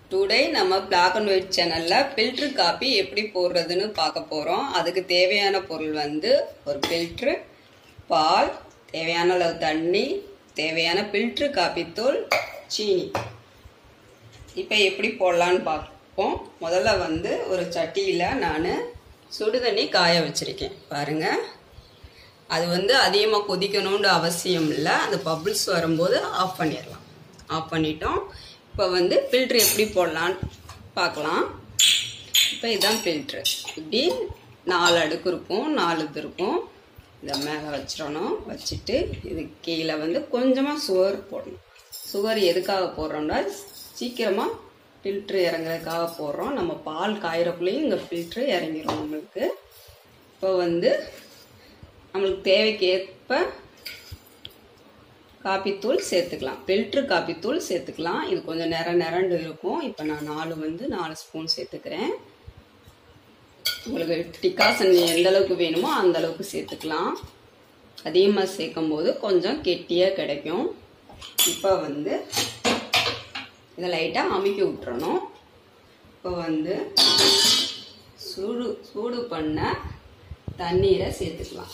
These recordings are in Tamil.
டுடே நம்ம பிளாக் அண்ட் ஒயிட் சேனல்ல ஃபில்ட்ரு காப்பி எப்படி போடுறதுன்னு பார்க்க போறோம் அதுக்கு தேவையான பொருள் வந்து ஒரு ஃபில்ட்ரு பால் தேவையான அளவு தண்ணி தேவையான ஃபில்ட்ரு காப்பி தூள் சீனி இப்போ எப்படி போடலான்னு பார்ப்போம் முதல்ல வந்து ஒரு சட்டியில் நான் சுடு தண்ணி காய வச்சிருக்கேன் பாருங்க அது வந்து அதிகமாக கொதிக்கணும்னு அவசியம் இல்லை அந்த பபிள்ஸ் வரும்போது ஆஃப் பண்ணிடலாம் ஆஃப் பண்ணிட்டோம் இப்போ வந்து ஃபில்ட்ரு எப்படி போடலான்னு பார்க்கலாம் இப்போ இதுதான் ஃபில்ட்ரு இப்படி நாலு அடுக்கு இருக்கும் நாலு இது இருக்கும் இதை மேலே வச்சிடணும் வச்சுட்டு இது கீழே வந்து கொஞ்சமாக சுகர் போடணும் சுகர் எதுக்காக போடுறோம்னா சீக்கிரமாக ஃபில்ட்ரு இறங்குறதுக்காக போடுறோம் நம்ம பால் காயிறக்குள்ளேயும் இந்த ஃபில்ட்ரு இறங்கிரும் நம்மளுக்கு இப்போ வந்து நம்மளுக்கு தேவைக்கு ஏற்ப காப்பித்தூள் சேர்த்துக்கலாம் ஃபில்ட்ரு காப்பித்தூள் சேர்த்துக்கலாம் இது கொஞ்சம் நிற நிரண்டு இருக்கும் இப்போ நான் நாலு வந்து நாலு ஸ்பூன் சேர்த்துக்கிறேன் உங்களுக்கு டிக்காசன் எந்த அளவுக்கு வேணுமோ அந்த அளவுக்கு சேர்த்துக்கலாம் அதிகமாக சேர்க்கும் போது கொஞ்சம் கெட்டியாக கிடைக்கும் இப்போ வந்து இதை லைட்டாக அமுக்கி விட்டுறணும் இப்போ வந்து சூடு சூடு பண்ண தண்ணீரை சேர்த்துக்கலாம்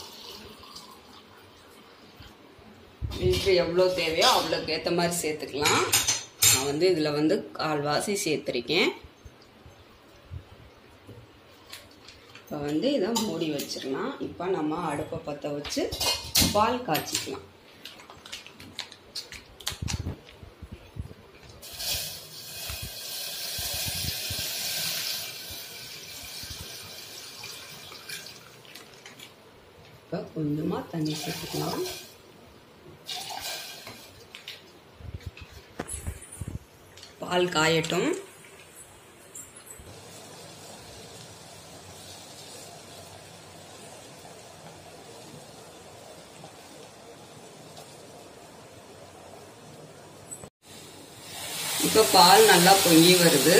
லிட்ரு எவ்வளோ தேவையோ அவ்வளோக்கு ஏற்ற மாதிரி சேர்த்துக்கலாம் நான் வந்து இதில் வந்து கால்வாசி சேர்த்துருக்கேன் இப்போ வந்து இதை மூடி வச்சிடலாம் இப்போ நம்ம அடுப்பை பற்ற வச்சு பால் காய்ச்சிக்கலாம் இப்போ கொஞ்சமாக தண்ணி சேர்த்துக்கலாம் பால் காயட்டும் இப்போ பால் நல்லா பொங்கி வருது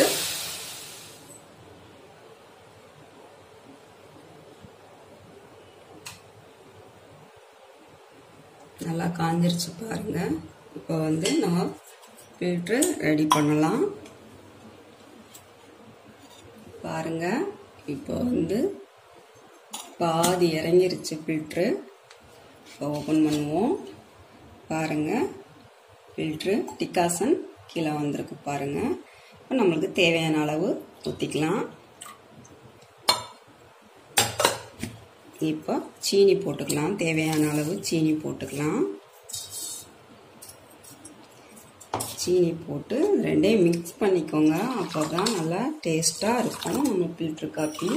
நல்லா காஞ்சிருச்சு பாருங்க இப்போ வந்து நம்ம ஃபில்ட்ரு ரெடி பண்ணலாம் பாருங்க இப்போ வந்து பாதி இறங்கிருச்சு ஃபில்ட்ரு இப்போ ஓப்பன் பண்ணுவோம் பாருங்க ஃபில்ட்ரு டிக்காசன் கீழே வந்திருக்கு பாருங்க இப்போ நம்மளுக்கு தேவையான அளவு ஊற்றிக்கலாம் இப்போ சீனி போட்டுக்கலாம் தேவையான அளவு சீனி போட்டுக்கலாம் சீனி போட்டு ரெண்டையும் மிக்ஸ் பண்ணிக்கோங்க அப்போ தான் நல்லா டேஸ்ட்டாக இருக்கும் நம்ம ஃபில்ட்ரு காப்பி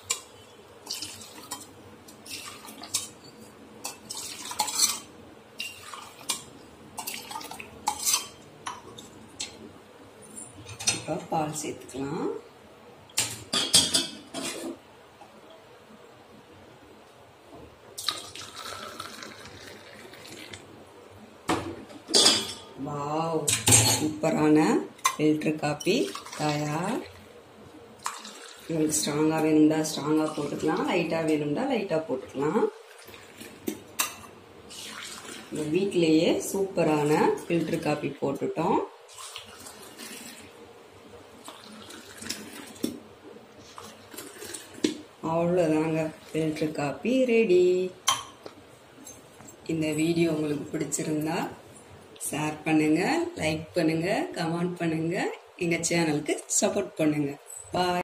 இப்போ பால் சேர்த்துக்கலாம் வாவ் சூப்பரான ஃபில்ட்ரு காப்பி தயார் உங்களுக்கு ஸ்ட்ராங்காக வேணும்டா ஸ்ட்ராங்காக போட்டுக்கலாம் லைட்டாக வேணும்டா லைட்டாக போட்டுக்கலாம் இந்த வீட்டிலேயே சூப்பரான ஃபில்ட்ரு காப்பி போட்டுட்டோம் அவ்வளோதாங்க ஃபில்ட்ரு காப்பி ரெடி இந்த வீடியோ உங்களுக்கு பிடிச்சிருந்தா ஷேர் பண்ணுங்க லைக் பண்ணுங்க கமெண்ட் பண்ணுங்க எங்க சேனலுக்கு சப்போர்ட் பண்ணுங்க பாய்